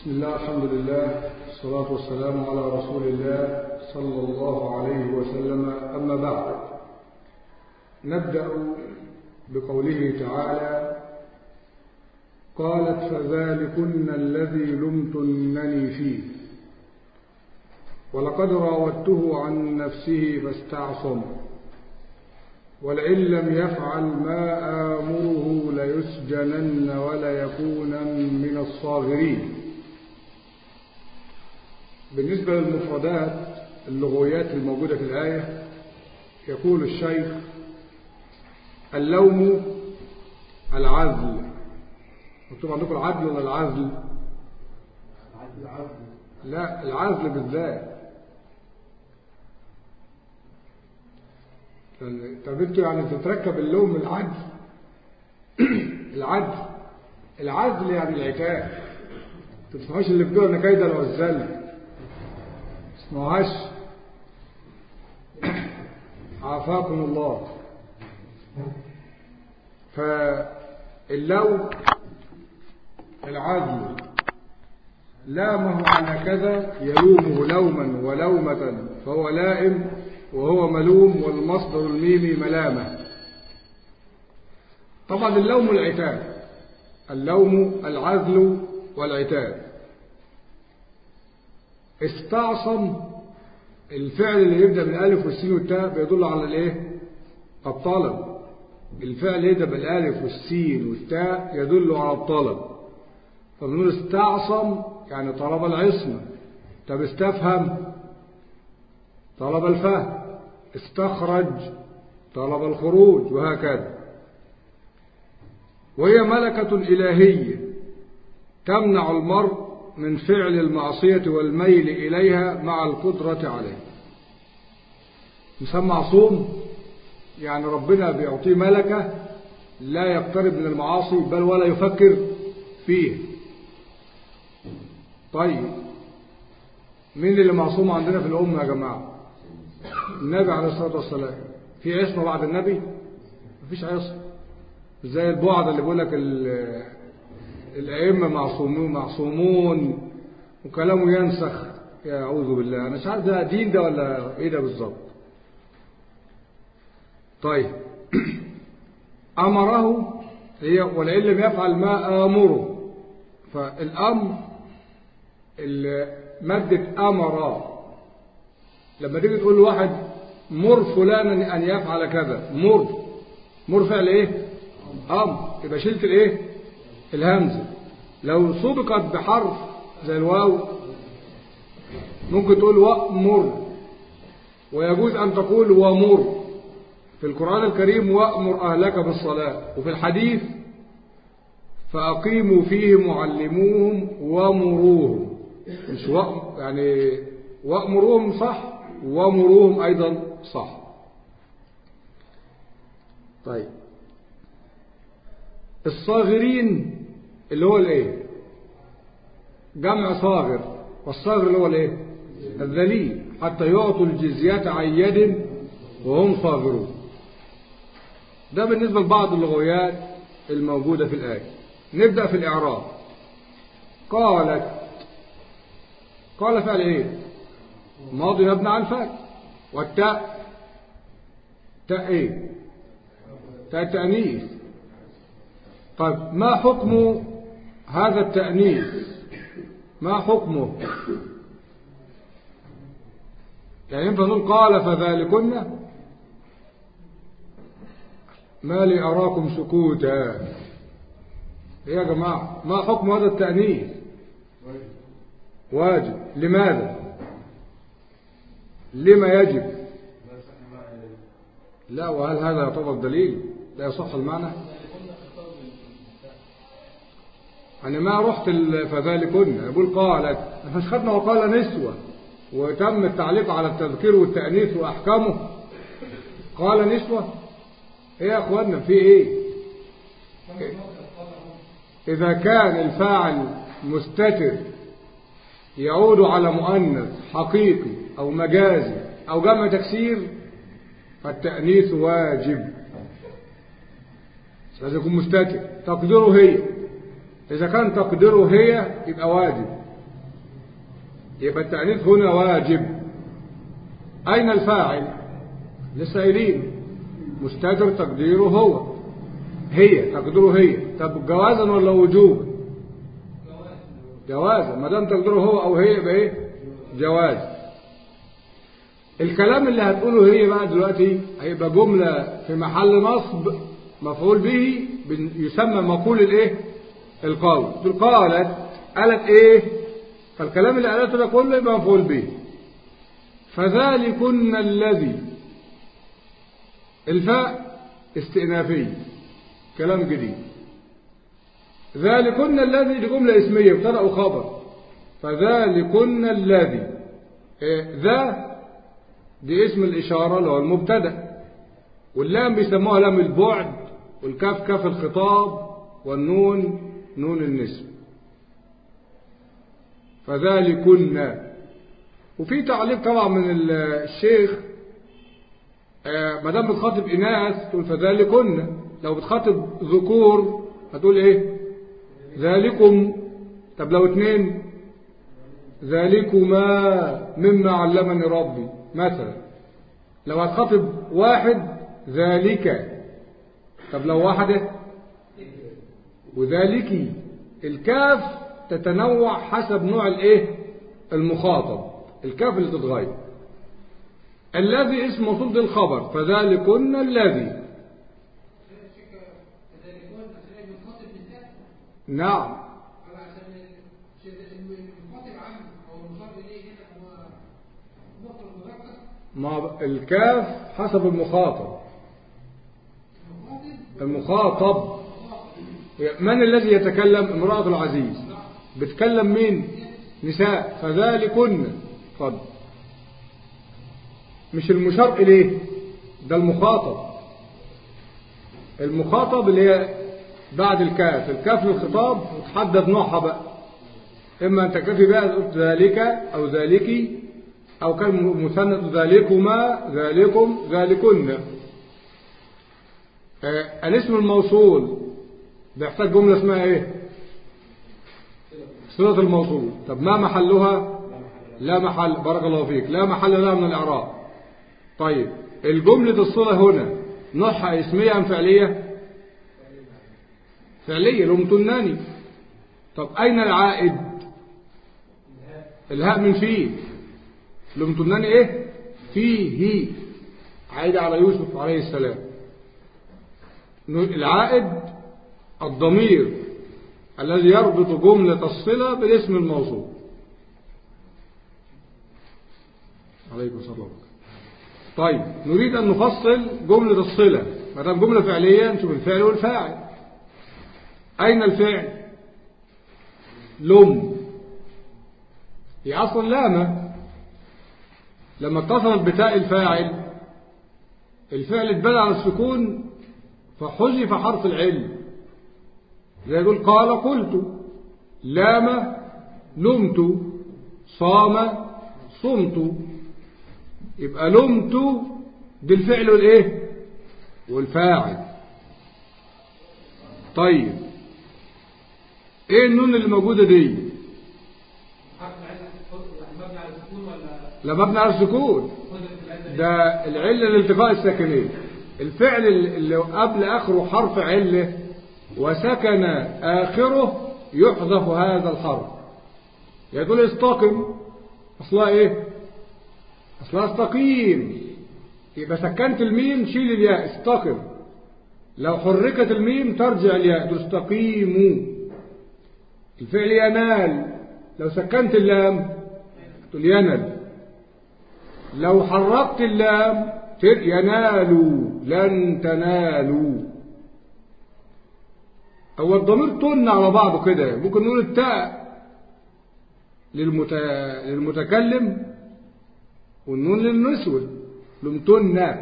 بسم الله الحمد لله والصلاة والسلام على رسول الله صلى الله عليه وسلم أما بعد نبدأ بقوله تعالى قالت فذلكن الذي لمتنني فيه ولقد راودته عن نفسه فاستعصم ولئن لم يفعل ما آمره ليسجنن وليكونن من الصاغرين بالنسبة للمفردات اللغويات الموجودة في الآية يقول الشيخ اللوم العزل مكتوب عندكم العدل ولا العزل لا العزل بالذات طب انتوا يعني تتركب اللوم العدل العدل العزل يعني العتاب ما تسمعوش اللي بتقول انا كيد العزال ما تسمعوهاش عافاكم الله فاللوم العدل لامه على كذا يلومه لوما ولومة فهو لائم وهو ملوم والمصدر الميمي ملامة طبعا اللوم العتاب اللوم العزل والعتاب استعصم الفعل اللي يبدأ بالالف والسين والتاء بيدل على الايه الطلب الفعل يبدأ بالالف والسين والتاء يدل على الطلب فبنقول استعصم يعني طلب العصمة طب استفهم طلب الفهم استخرج طلب الخروج وهكذا وهي ملكة إلهية تمنع المرء من فعل المعصية والميل إليها مع القدرة عليه مسمى معصوم يعني ربنا بيعطيه ملكة لا يقترب من المعاصي بل ولا يفكر فيه طيب مين اللي معصوم عندنا في الأمة يا جماعة النبي عليه الصلاة والسلام في عصمة بعد النبي مفيش عصمة زي البعض اللي بيقول لك الأئمة معصومون معصومون وكلامه ينسخ يا أعوذ بالله أنا مش عارف ده دين ده ولا إيه ده بالظبط طيب أمره هي ولئن لم يفعل ما آمره فالأمر مادة أمر لما تيجي تقول لواحد مر فلانا أن يفعل كذا مر مر فعل إيه أمر يبقى شلت الإيه الهمزة لو سبقت بحرف زي الواو ممكن تقول وأمر ويجوز أن تقول ومر في القرآن الكريم وأمر أهلك بالصلاة وفي الحديث فأقيموا فيهم وعلموهم ومروهم مش وأم يعني وأمروهم صح ومروهم أيضا صح طيب الصاغرين اللي هو الايه جمع صاغر والصاغر اللي هو الايه الذليل حتى يعطوا الجزية عن يد وهم صاغرون ده بالنسبة لبعض اللغويات الموجودة في الآية نبدأ في الإعراب قالت قال فعل ايه ماضي مبني على الفاء والتاء تاء ايه تاء التأنيث طيب ما حكم هذا التأنيث ما حكمه يعني ينفع نقول قال فذلكن ما لي أراكم سكوتا إيه يا جماعة ما حكم هذا التأنيث واجب لماذا لما يجب لا وهل هذا يعتبر دليل لا يصح المعنى أنا ما رحت فذلكن يقول قالت مش خدنا وقال نسوة وتم التعليق على التذكير والتأنيث وأحكامه قال نسوة ايه يا اخوانا في ايه اذا كان الفاعل مستتر يعود على مؤنث حقيقي او مجازي او جمع تكسير فالتأنيث واجب لازم يكون مستتر تقديره هي إذا كان تقديره هي يبقى واجب يبقى التأنيث هنا واجب أين الفاعل لسه قايلين مستتر تقديره هو هي تقديره هي طب جوازا ولا وجوبا جوازا ما دام تقديره هو او هي يبقى ايه جواز الكلام اللي هتقوله هي بقى دلوقتي هيبقى جملة في محل نصب مفعول به يسمى مقول الايه القول قالت قالت ايه فالكلام اللي قالته ده كله يبقى مفعول به فذلكن الذي الفاء استئنافي كلام جديد ذلكن الذي دي جملة اسمية ابتدأ وخبر فذلكن الذي إيه ذا دي اسم الإشارة اللي هو المبتدأ واللام بيسموها لام البعد والكاف كاف الخطاب والنون نون النسب فذلكن وفي تعليق طبعا من الشيخ ما دام بتخاطب اناث تقول فذلكن لو بتخاطب ذكور هتقول ايه ذلكم طب لو اتنين ذلكما مما علمني ربي مثلا لو هتخاطب واحد ذلك طب لو واحدة وذلك الكاف تتنوع حسب نوع الايه المخاطب الكاف اللي تتغير الذي اسم موصول للخبر فذلكن الذي نعم ما الكاف حسب المخاطب المخاطب من الذي يتكلم امرأة العزيز بتكلم مين نساء فذلكن فضل مش المشار إليه ده المخاطب المخاطب اللي هي بعد الكاف الكاف للخطاب وتحدد نوعها بقى إما أن تكتفي بها ذلك أو ذلك أو كان مثنى ذلكما ذلكم ذلكن آه الاسم الموصول بيحتاج جملة اسمها ايه صلة الموصول طب ما محلها لا محل بارك الله فيك لا محل لها من الإعراب طيب الجملة الصلة هنا نوعها اسمية أم فعلية فعلية لمتناني طب أين العائد الهاء من فيه لمتناني ايه فيه عائد على يوسف عليه السلام العائد الضمير الذي يربط جملة الصلة بالاسم الموصول عليكم السلام طيب نريد أن نفصل جملة الصلة ما دام جملة فعلية نشوف الفعل والفاعل أين الفعل لم هي أصلا لامة لما اتصلت بتاء الفاعل الفعل اتبنى على السكون فحذف حرف العلم زي يقول قال قلت لام لمت صام صمت يبقى لمت دي الفعل والايه والفاعل طيب ايه النون اللي موجودة دي لا مبني على السكون ده العلة لالتقاء الساكنين الفعل اللي قبل اخره حرف عله وسكن آخره يحذف هذا الحرف يقول استقم أصلها إيه أصلها استقيم يبقى سكنت الميم شيل الياء استقم لو حركت الميم ترجع الياء تستقيم الفعل ينال لو سكنت اللام تقول ينل لو حركت اللام ينالوا لن تنالوا هو الضمير تن على بعضه كده ممكن نقول التاء للمت... للمتكلم والنون للنسوة لمتن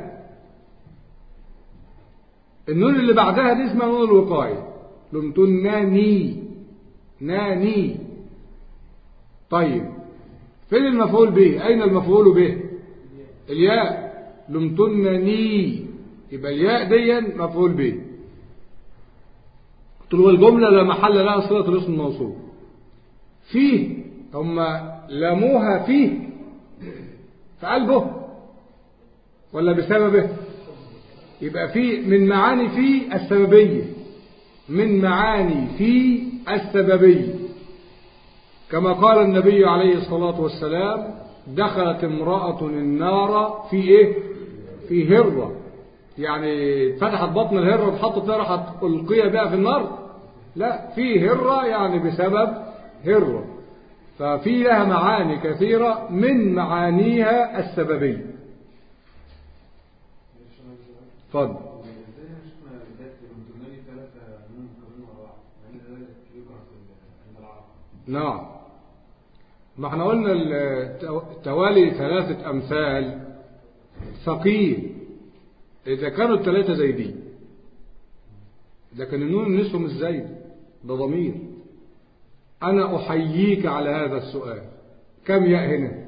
النون اللي بعدها دي اسمها نون الوقاية لمتناني ناني طيب فين المفعول به أين المفعول به الياء لمتنني يبقى الياء دي مفعول به قلت له الجملة لا محل لها صلة الاسم الموصول فيه هم لموها فيه في قلبه ولا بسببه يبقى في من معاني في السببية من معاني في السببية كما قال النبي عليه الصلاة والسلام دخلت امرأة النار في ايه في هرة يعني فتحت بطن الهرة واتحطت فيها راحت ألقي بها في النار لا في هرة يعني بسبب هرة ففي لها معاني كثيرة من معانيها السببية اتفضل نعم ما احنا قلنا توالي ثلاثة أمثال ثقيل إذا كانوا الثلاثة زايدين لكن النون نصف مش زايد ده ضمير أنا أحييك على هذا السؤال كم ياء هنا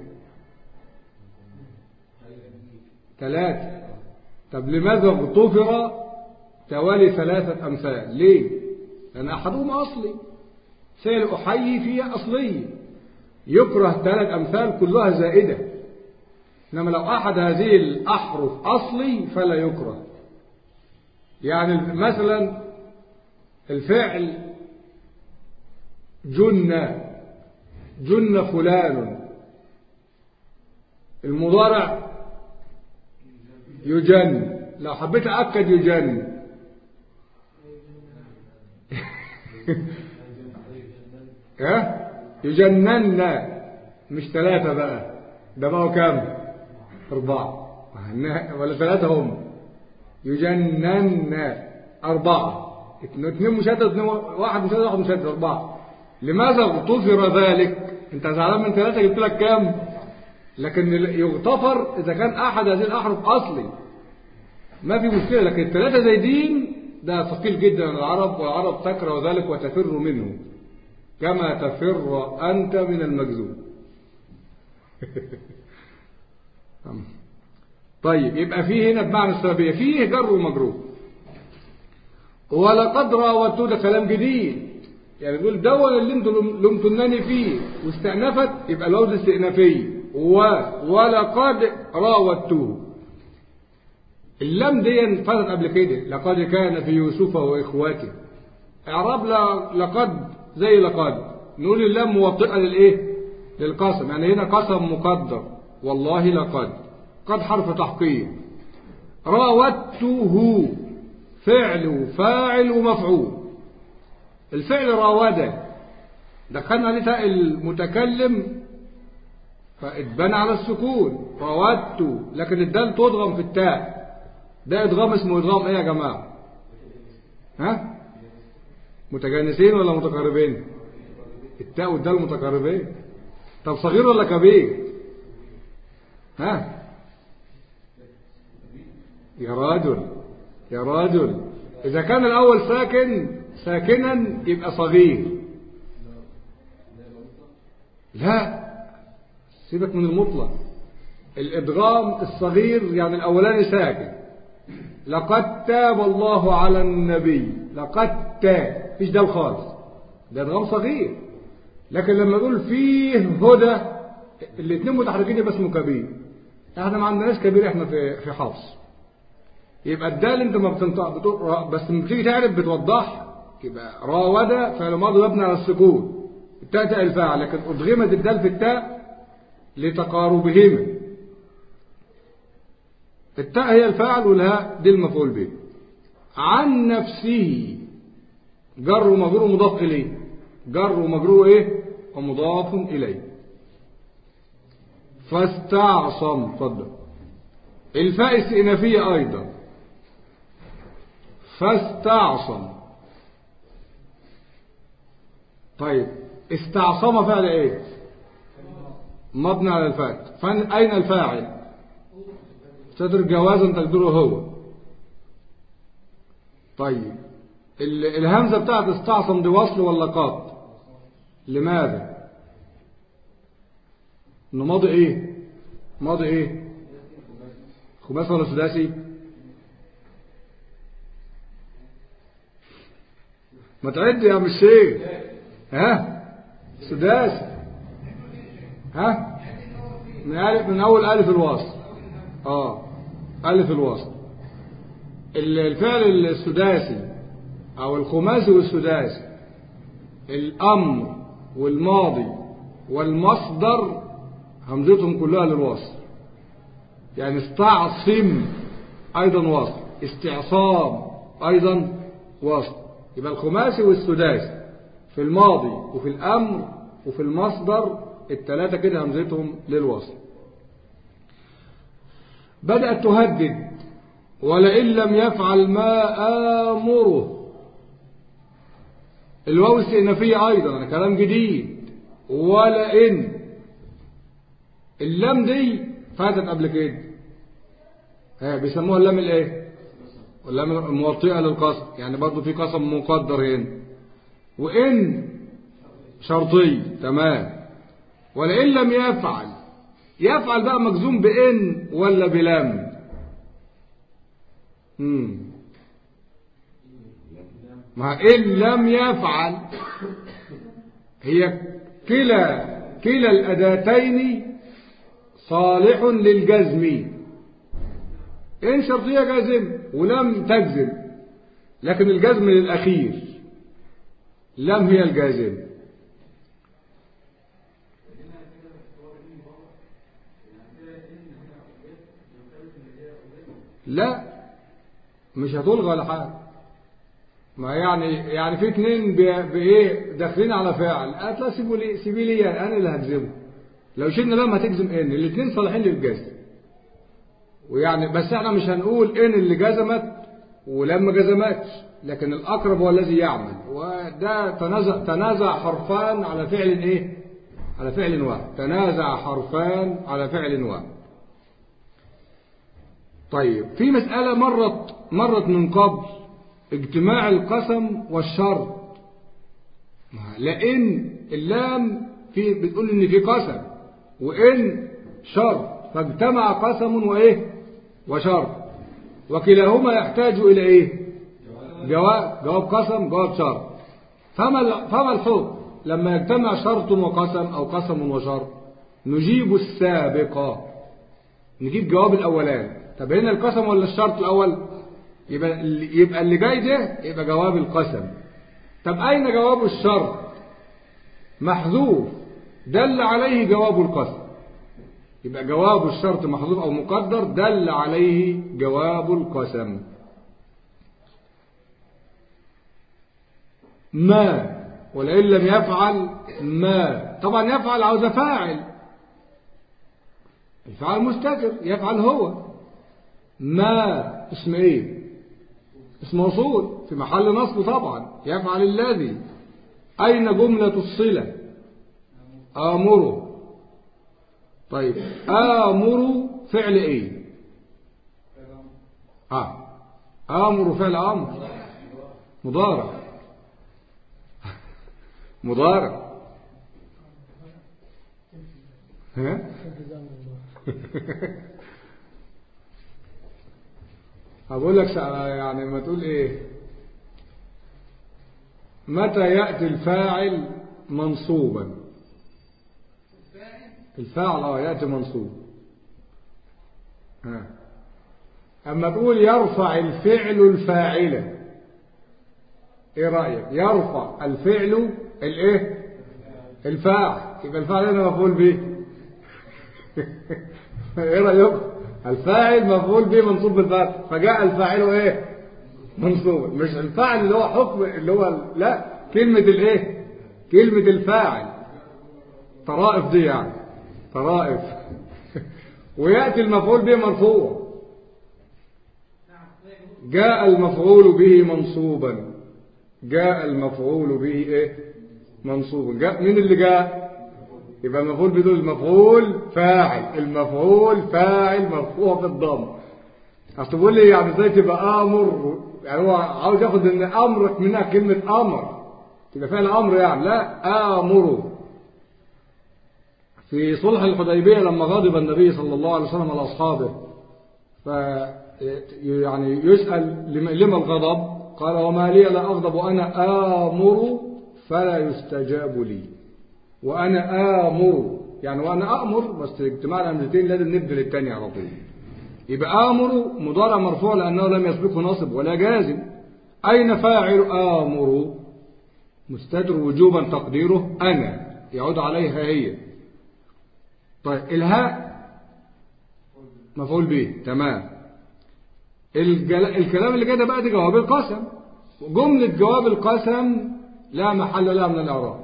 ثلاثة طب لماذا اغتفر توالي ثلاثة أمثال ليه لأن أحدهما أصلي فعل أحيي فيها أصلية يكره ثلاث أمثال كلها زائدة إنما لو أحد هذه الأحرف أصلي فلا يكره يعني مثلا الفعل جن جن فلان المضارع يجن لو حبيت أأكد يجن ها يجنن مش ثلاثة بقى ده بقوا كام أربعة ولا ثلاثة هم يجنن أربعة اثنين مشدد اثنين واحد مشدد واحد مشدد أربعة لماذا اغتفر ذلك انت زعلان من ثلاثة جبت لك كام لكن يغتفر إذا كان أحد هذه الأحرف أصلي ما في مشكلة لكن الثلاثة زايدين ده ثقيل جدا العرب والعرب تكره ذلك وتفر منه كما تفر أنت من المجذوب طيب يبقى فيه هنا بمعنى السببية فيه جر ومجرور ولقد راودته ده كلام جديد يعني يقول دون اللي انتم لمتنني فيه واستأنفت يبقى الواو دي استئنافية و ولقد راودته اللام دي فاتت قبل كده لقد كان في يوسف واخواته اعراب لقد زي لقد نقول اللام موطئه للايه للقسم يعني هنا قسم مقدر والله لقد قد حرف تحقيق راودته فعل وفاعل ومفعول الفعل راود دخلنا عليه تاء المتكلم فاتبنى على السكون راودت لكن الدال تضغم في التاء ده ادغام اسمه ادغام ايه يا جماعه ها متجانسين ولا متقاربين التاء والدال متقاربين طب صغير ولا كبير ها يا راجل يا راجل إذا كان الأول ساكن ساكنا يبقى صغير لا سيبك من المطلق الإدغام الصغير يعني الأولاني ساكن لقد تاب الله على النبي لقد تاب فيش ده خالص ده إدغام صغير لكن لما يقول فيه هدى الاثنين متحركين يبقى اسمه كبير احنا ما عندناش كبير احنا في في حفص يبقى الدال انت ما بتنطق بتقرا بس لما تيجي تعرف بتوضح يبقى راود فعل ماضي مبني على السكون التاء تاء الفاعل لكن ادغمت الدال في التاء لتقاربهما التاء هي الفاعل والهاء دي المفعول به عن نفسه جر ومجرور مضاف اليه جر ومجرور ايه ومضاف اليه فاستعصم اتفضل الفاء استئنافيه ايضا فاستعصم طيب استعصم فعل ايه مبني على الفاء فين اين الفاعل صدر جوازا تقدره هو طيب الهمزه بتاعت استعصم دي وصل ولا قاط لماذا انه ماضي ايه ماضي ايه خماسي ولا سداسي ما تعد يا عم الشيخ ها سداسي ها من ألف من أول ألف الوصل اه ألف الوصل الفعل السداسي أو الخماسي والسداسي الأمر والماضي والمصدر همزتهم كلها للوصل يعني استعصم أيضا وصل استعصام أيضا وصل يبقى الخماسي والسداسي في الماضي وفي الأمر وفي المصدر الثلاثة كده همزتهم للوصل بدأت تهدد ولئن لم يفعل ما آمره الواو استئنافية أيضا كلام جديد ولئن اللام دي فاتت قبل كده ها بيسموها اللام الايه اللام الموطئة للقسم يعني برضه في قسم مقدر هنا وإن شرطي تمام ولئن لم يفعل يفعل بقى مجزوم بإن ولا بلام مم. ما إن لم يفعل هي كلا كلا الأداتين صالح للجزم إن شرطية جازم ولم تجزم لكن الجزم للأخير لم هي الجازم لا مش هتلغى ولا حاجه ما يعني يعني في اتنين بايه داخلين على فاعل هتلا سيبوا لي سيبي لي انا اللي هجزمه لو شلنا لما هتجزم ان الاثنين صالحين للجزم ويعني بس احنا مش هنقول ان اللي جزمت ولما جزمتش لكن الاقرب هو الذي يعمل وده تنازع تنازع حرفان على فعل ايه على فعل واحد تنازع حرفان على فعل واحد طيب في مسألة مرت مرت من قبل اجتماع القسم والشرط لأن اللام في بتقول إن في قسم وإن شرط فاجتمع قسم وإيه وشرط وكلاهما يحتاج إلى إيه جواب جواب قسم جواب شرط فما فما الحكم لما يجتمع شرط وقسم أو قسم وشرط نجيب السابقة نجيب جواب الأولاني طب هنا القسم ولا الشرط الأول يبقى يبقى اللي جاي ده يبقى جواب القسم طب أين جواب الشرط محذوف دل عليه جواب القسم يبقى جواب الشرط محذوف أو مقدر دل عليه جواب القسم ما ولئن لم يفعل ما طبعا يفعل عاوز فاعل الفعل مستتر يفعل هو ما اسم ايه اسم موصول في محل نصب طبعا يفعل الذي اين جملة الصلة امره طيب امر فعل ايه اه امر فعل امر مضارع مضارع ها هقول لك يعني ما تقول ايه متى يأتي الفاعل منصوبا الفاعل اه يأتي منصوب ها اما تقول يرفع الفعل الفاعل ايه رأيك يرفع الفعل الايه الفاعل يبقى الفاعل هنا مفعول به ايه رأيك الفاعل مفعول به منصوب بالفتح فجاء الفاعل ايه منصوب مش الفاعل اللي هو حكم اللي هو لا كلمة الايه كلمة الفاعل طرائف دي يعني طرائف ويأتي المفعول به مرفوع جاء المفعول به منصوبا جاء المفعول به ايه منصوبا جاء مين اللي جاء يبقى المفعول بدون المفعول فاعل المفعول فاعل مرفوع بالضم اصل تقول لي يعني ازاي تبقى امر يعني هو عاوز ياخد ان امرك منها كلمه امر تبقى فعل امر يعني لا امر في صلح الحديبيه لما غضب النبي صلى الله عليه وسلم على اصحابه ف يعني يسال لما الغضب قال وما لي لا اغضب وانا امر فلا يستجاب لي وأنا آمر يعني وأنا أأمر بس اجتماع الأمرتين لازم نبدل الثاني على طول يبقى آمر مضارع مرفوع لأنه لم يسبقه ناصب ولا جازم أين فاعل آمر مستتر وجوبا تقديره أنا يعود عليها هي طيب الهاء مفعول به تمام الجل... الكلام اللي كده بقى دي جواب القسم جملة جواب القسم لا محل لها من الإعراب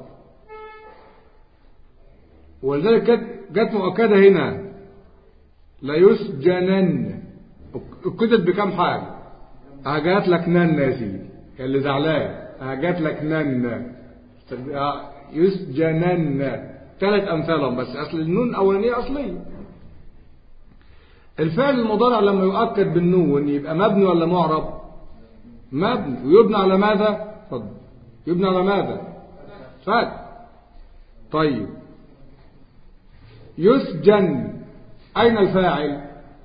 ولذلك جت جت مؤكدة هنا لا يسجنن اكدت بكم حاجة اجات لك نن يا سيدي اللي زعلان اجات لك نن يسجنن ثلاث امثالهم بس اصل النون اولانيه اصليه الفعل المضارع لما يؤكد بالنون يبقى مبني ولا معرب مبني ويبنى على ماذا اتفضل يبنى على ماذا فتح طيب يسجن أين الفاعل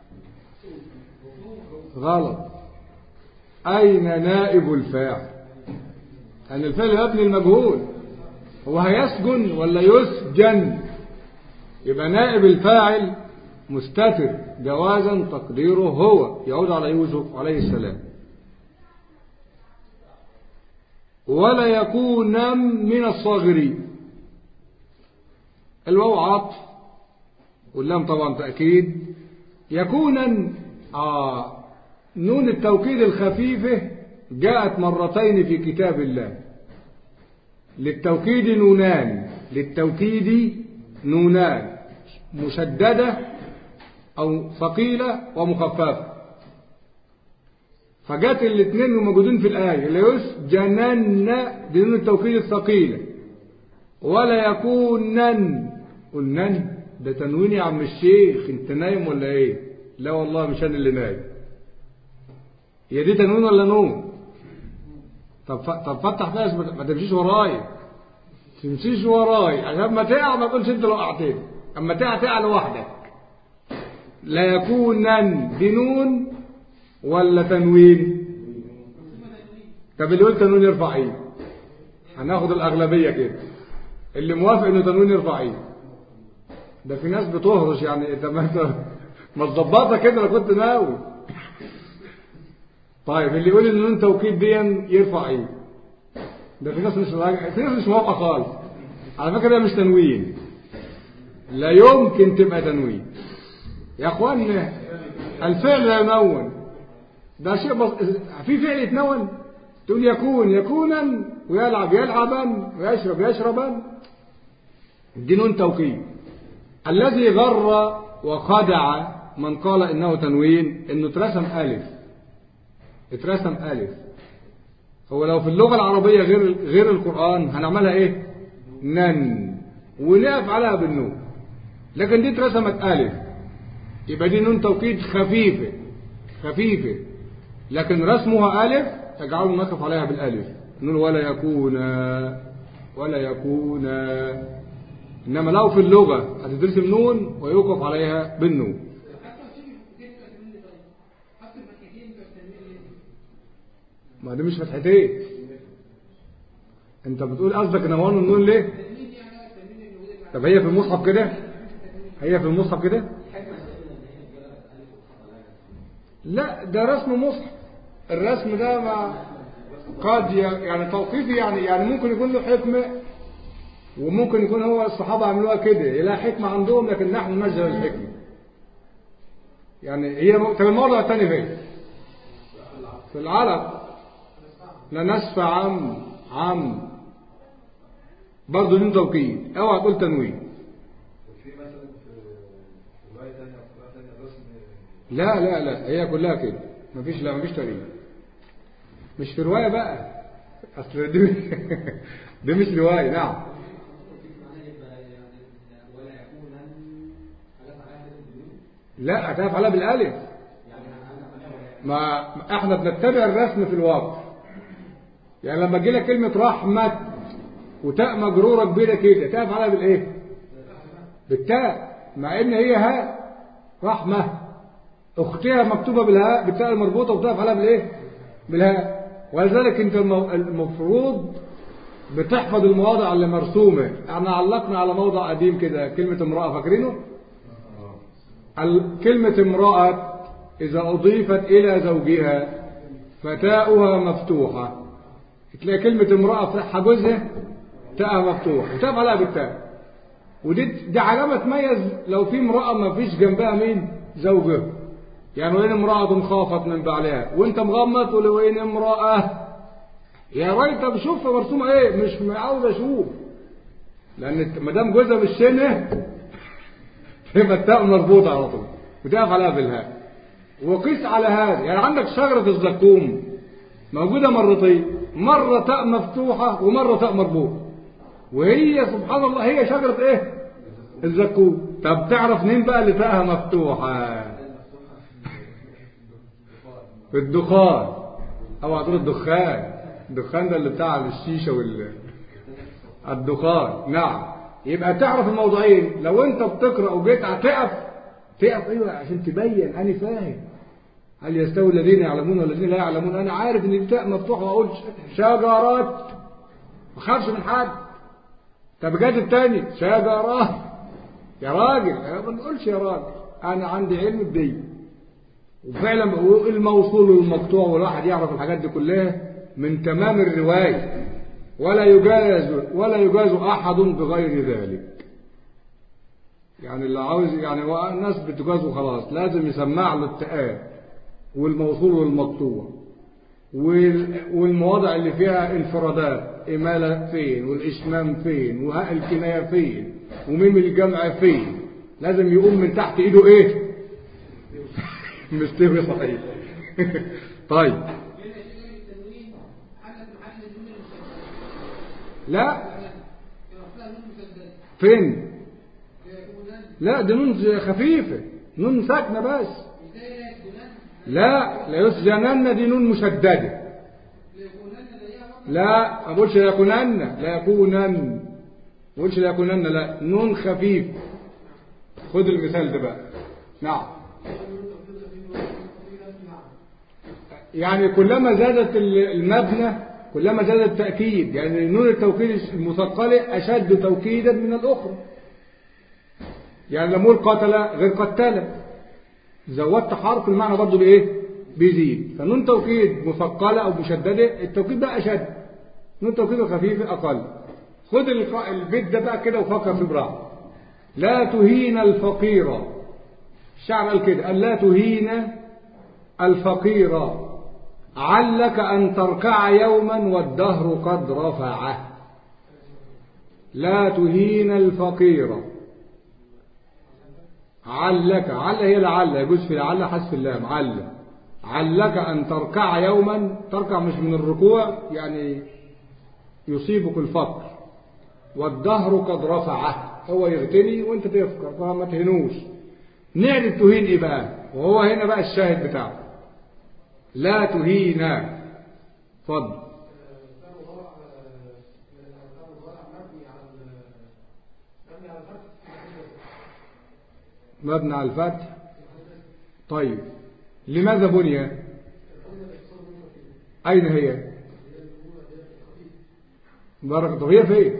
غلط أين نائب الفاعل أن الفعل مبني المجهول هو هيسجن ولا يسجن يبقى نائب الفاعل مستتر جوازا تقديره هو يعود على يوسف عليه السلام ولا يكون من الصاغرين الواو عطف واللام طبعا تأكيد يكونا آه نون التوكيد الخفيفة جاءت مرتين في كتاب الله للتوكيد نونان للتوكيد نونان مشددة أو ثقيلة ومخففة فجات الاثنين موجودين في الآية ليسجنن دي نون التوكيد الثقيلة ولا يكونن قلنن ده تنوين يا عم الشيخ انت نايم ولا ايه لا والله مش انا اللي نايم هي دي تنوين ولا نون طب ف... طب فتح فيها ما تمشيش ورايا تمشيش ورايا عشان ما تقع ما تقولش انت اللي وقعتني اما تقع تقع لوحدك لا يكونن دي نون ولا تنوين طب اللي يقول تنوين يرفع ايده هناخد الاغلبيه كده اللي موافق انه تنوين يرفع ايده ده في ناس بتهرش يعني انت ما انت ما تظبطها كده انا كنت ناوي طيب اللي يقول ان نون توكيد دي يرفع ايده ده في ناس مش في ناس مش موافقه خالص على فكره ده مش تنوين لا يمكن تبقى تنوين يا اخوان الفعل لا ينون ده شيء بص... في فعل يتنون تقول يكون يكونا ويلعب يلعبا ويشرب يشربا دي نون توكيد الذي غر وخدع من قال انه تنوين انه اترسم الف اترسم الف هو لو في اللغه العربيه غير غير القران هنعملها ايه نن ونقف عليها بالنون لكن دي اترسمت الف يبقى دي نون توكيد خفيفه خفيفه لكن رسمها الف يجعلنا نقف عليها بالالف نقول ولا يكون ولا يكون إنما لو في اللغة هتترسم نون ويوقف عليها بالنون ما دي مش فتحتين انت بتقول قصدك نوان النون ليه طب هي في المصحف كده هي في المصحف كده لا ده رسم مصحف الرسم ده ما قد يعني توقيفي يعني يعني ممكن يكون له حكمه وممكن يكون هو الصحابة عملوها كده لا حكمة عندهم لكن نحن نجهل الحكمة يعني هي طب الموضوع الثاني فين في العرب لا نسف عم عم برضه دون توكيد اوعى تقول تنوين لا لا لا هي كلها كده مفيش لا مفيش تغيير مش في رواية بقى اصل دي دي مش رواية نعم لا هتقف عليها بالالف ما احنا بنتبع الرسم في الواقع يعني لما تجي لك كلمه رحمه وتاء مجروره كبيره كده تقف عليها بالايه بالتاء مع ان هي هاء رحمه اختها مكتوبه بالهاء بالتاء المربوطه وتقف عليها بالايه بالهاء ولذلك انت المفروض بتحفظ المواضع اللي مرسومة احنا علقنا على موضع قديم كده كلمة امرأة فاكرينه ال- كلمة امرأة إذا أضيفت إلى زوجها فتاؤها مفتوحة تلاقي كلمة امرأة في حجزها تاءها مفتوح وتقف عليها بالتاء ودي دي علامة تميز لو في امرأة ما فيش جنبها مين زوجها يعني وين امرأة خافت من بعلها وانت مغمض تقول وين امرأة يا راجل طب شوف مرسومة ايه مش عاوز اشوف لان ما دام جوزها بالشنه يبقى التاء مربوطة على طول وتقف عليها بالهاء وقيس على هذا يعني عندك شجرة الزقوم موجودة مرتين مرة تاء مفتوحة ومرة تاء مربوطة وهي سبحان الله هي شجرة ايه الزقوم طب تعرف مين بقى اللي تاءها مفتوحة الدخان او هتقول الدخان الدخان ده اللي بتاع الشيشة وال الدخان نعم يبقى تعرف الموضوعين لو انت بتقرا وجيت تقف تقف ايوه عشان تبين انا فاهم هل يستوي الذين يعلمون والذين لا يعلمون انا عارف ان التاء مفتوحه واقول شجرات ما خافش من حد طب جت التاني شجرات يا راجل أنا ما نقولش يا راجل انا عندي علم بدي وفعلا الموصول والمقطوع والواحد يعرف الحاجات دي كلها من تمام الروايه ولا يجاز ولا يجاز احد بغير ذلك يعني اللي عاوز يعني هو الناس بتجاز وخلاص لازم يسمع له التاء والموصول والمقطوع والمواضع اللي فيها انفرادات إمالة فين والإشمام فين وهاء الكناية فين وميم الجمع فين لازم يقوم من تحت إيده إيه مستوي صحيح طيب لا فين لا دي نون خفيفة نون ساكنة بس لا لا يسجنن دي نون مشددة لا ما بقولش لا يكونن لا يكونن ما بقولش لا يكونن لا نون خفيف خد المثال ده بقى نعم يعني كلما زادت المبنى كلما زاد التأكيد يعني نون التوكيد المثقلة أشد توكيدا من الأخرى يعني لما أقول قتل غير قتل زودت حرف المعنى برضه بإيه؟ بيزيد فنون توكيد مثقلة أو مشددة التوكيد ده أشد نون توكيد الخفيف أقل خد البيت ده بقى كده وفكر في براحة لا تهين الفقير الشعر قال كده قال لا تهين الفقير علك أن تركع يوما والدهر قد رفعه لا تهين الفقير علك عل هي لعل يجوز في لعل حذف اللام عل علك أن تركع يوما تركع مش من الركوع يعني يصيبك الفقر والدهر قد رفعه هو يغتني وانت تفكر فما تهنوش نعرف تهين ايه بقى وهو هنا بقى الشاهد بتاعه لا تهينا فضل مبنى على الفتح طيب لماذا بني أين هي بارك طب هي فين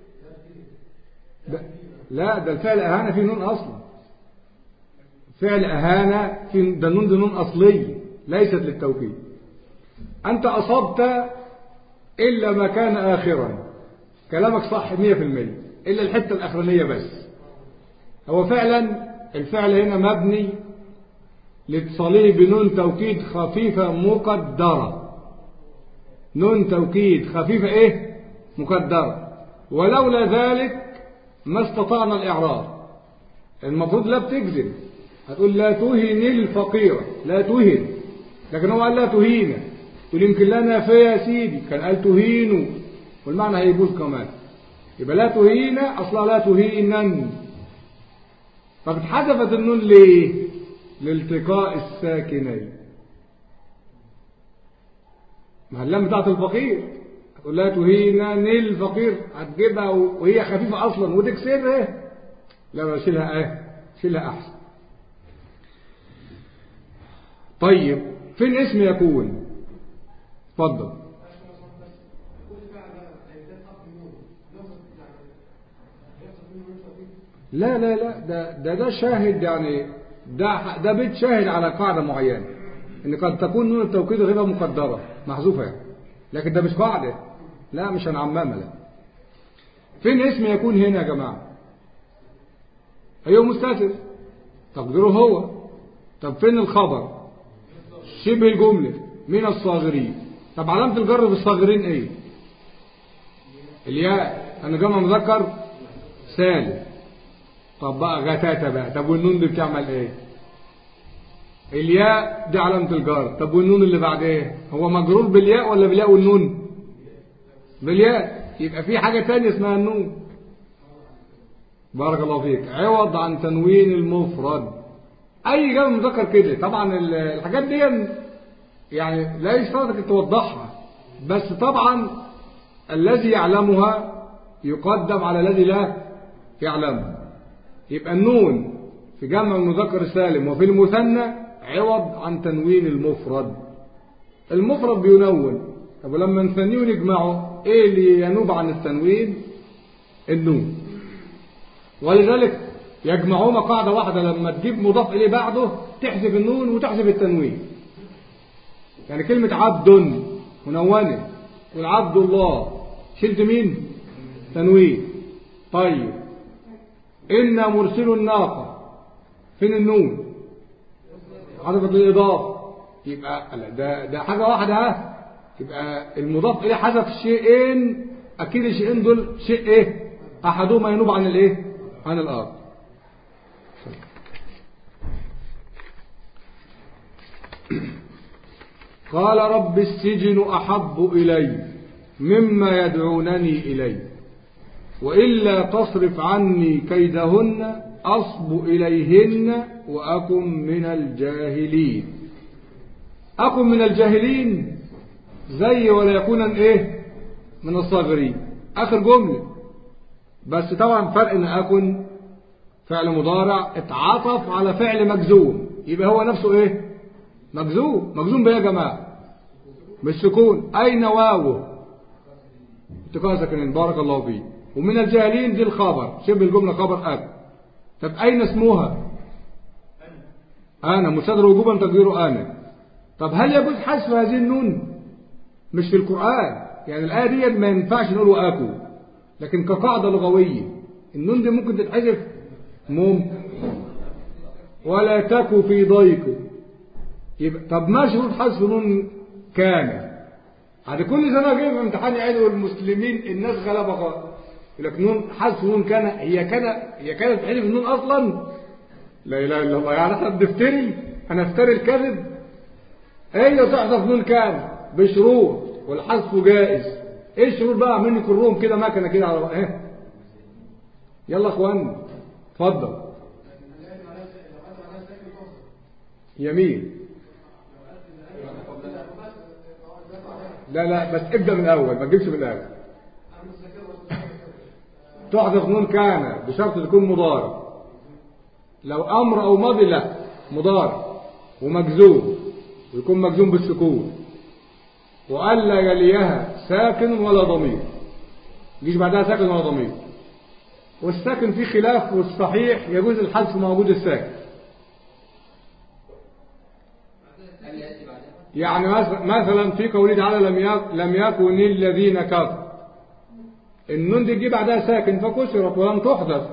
ده لا ده الفعل أهانة فيه نون أصلا فعل أهانة في ده النون دي نون أصلي ليست للتوكيد أنت أصبت إلا ما كان آخرا كلامك صح مية في المية إلا الحتة الأخرانية بس هو فعلا الفعل هنا مبني لاتصاله بنون توكيد خفيفة مقدرة نون توكيد خفيفة ايه مقدرة ولولا ذلك ما استطعنا الإعراب المفروض لا بتجزم هتقول لا تهن الفقيرة لا تهن لكن هو قال لا تهين تقول يمكن لا نافية يا سيدي كان قال تهينوا والمعنى هيبوظ كمان يبقى لا تهين أصلا لا تهينن طب اتحذفت النون ليه لالتقاء الساكنين ما اللام بتاعت الفقير تقول لا تهينن الفقير هتجيبها وهي خفيفة أصلا وتكسرها لا شيلها ايه شيلها أحسن طيب فين اسم يكون اتفضل لا لا لا ده ده, ده شاهد يعني ده ده بيت شاهد على قاعدة معينة ان قد تكون نون التوكيد غير مقدرة محذوفة يعني لكن ده مش قاعدة لا مش هنعممها لا فين اسم يكون هنا يا جماعة ايوه مستتر تقديره هو طب فين الخبر شبه الجملة من الصاغرين طب علامة الجر في الصاغرين ايه الياء انا جمع مذكر سالم طب بقى غتاتة بقى طب والنون دي بتعمل ايه الياء دي علامة الجر طب والنون اللي بعد ايه هو مجرور بالياء ولا بالياء والنون بالياء يبقى في حاجة تانية اسمها النون بارك الله فيك عوض عن تنوين المفرد اي جمع مذكر كده طبعا الحاجات دي يعني لا يشترط انك توضحها بس طبعا الذي يعلمها يقدم على الذي لا يعلمها يبقى النون في جمع المذكر السالم وفي المثنى عوض عن تنوين المفرد المفرد بينون طب ولما نثنيه ونجمعه ايه اللي ينوب عن التنوين النون ولذلك يجمعهما قاعدة واحدة لما تجيب مضاف إليه بعده تحذف النون وتحذف التنوين يعني كلمة عبد منونة والعبد الله شلت مين تنوين طيب إنا مرسل الناقة فين النون حذفت الإضافة يبقى ده ده حاجة واحدة ها يبقى المضاف إليه حذف شيئين أكيد الشيئين دول شيء إيه أحدهما ينوب عن الإيه عن الآخر قال رب السجن أحب إلي مما يدعونني إليه وإلا تصرف عني كيدهن أصب إليهن وأكن من الجاهلين أكن من الجاهلين زي ولا يكون إيه من الصاغرين آخر جملة بس طبعا فرق إن أكن فعل مضارع اتعاطف على فعل مجزوم يبقى هو نفسه إيه مجزوم مجزوم بإيه يا جماعة بالسكون أين واوه اتقاء سكنين بارك الله فيه ومن الجاهلين دي الخبر شبه الجملة خبر أب طب أين اسمها أنا مصدر وجوبا تقديره أنا طب هل يجوز حذف هذه النون مش في القرآن يعني الآية دي ما ينفعش نقول وآكو لكن كقاعدة لغوية النون دي ممكن تتحذف ممكن ولا تكو في ضيق يبقى طب ما شروط حذف نون كان هذا كل سنة جاي في امتحان يعيدوا المسلمين الناس غلبة خالص يقول لك نون حذف نون كان هي كان هي كانت تحذف النون اصلا لا اله الا الله يعني احنا بنفتري هنفتري الكذب هي تحذف نون كان بشروط والحذف جائز ايه الشروط بقى عاملين يكروهم كده مكنه كده على ايه يلا اخوان اتفضل يمين لا لا بس ابدا من الاول ما تجيبش من الاول تحذف نون كان بشرط تكون مضارع لو امر او ماضي لا مضارع ومجزوم ويكون مجزوم بالسكون والا يليها ساكن ولا ضمير يجيش بعدها ساكن ولا ضمير والساكن فيه خلاف والصحيح يجوز الحذف مع وجود الساكن يعني مثلا في قوله تعالى لم لم يكن الذين كفروا النون دي تجي بعدها ساكن فكسرت ولم تحذف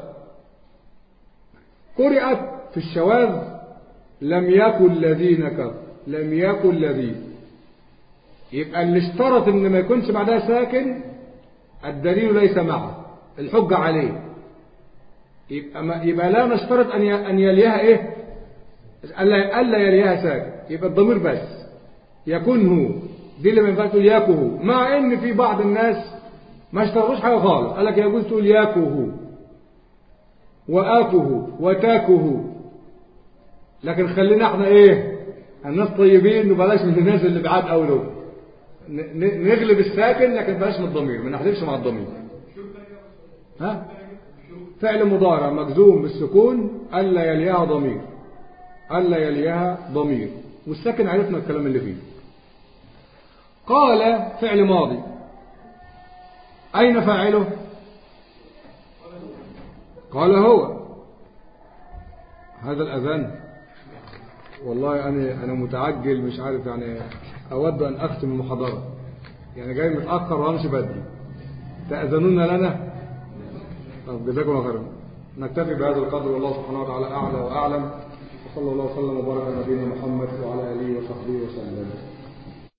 قرأت في الشواذ لم يكن الذين كفروا لم يكن الذين يبقى اللي اشترط ان ما يكونش بعدها ساكن الدليل ليس معه الحجة عليه يبقى, ما يبقى لا نشترط ان ان يليها ايه الا الا يليها ساكن يبقى الضمير بس يكون هو دي اللي ما ينفعش تقول ياكو مع ان في بعض الناس ما اشترطوش حاجه خالص قال لك يجوز تقول ياكو واكوه وتاكوه لكن خلينا احنا ايه الناس طيبين وبلاش من الناس اللي بعاد قوي دول نغلب الساكن لكن بلاش من الضمير ما نحذفش مع الضمير ها فعل مضارع مجزوم بالسكون الا يليها ضمير الا يليها ضمير والساكن عرفنا الكلام اللي فيه قال فعل ماضي أين فاعله قال هو هذا الأذان والله أنا أنا متعجل مش عارف يعني أود أن أختم المحاضرة يعني جاي متأخر وأمشي بدري تأذنون لنا طب جزاكم الله خيرا نكتفي بهذا القدر والله سبحانه وتعالى أعلى وأعلم وصلى الله وسلم وبارك على نبينا محمد وعلى آله وصحبه وسلم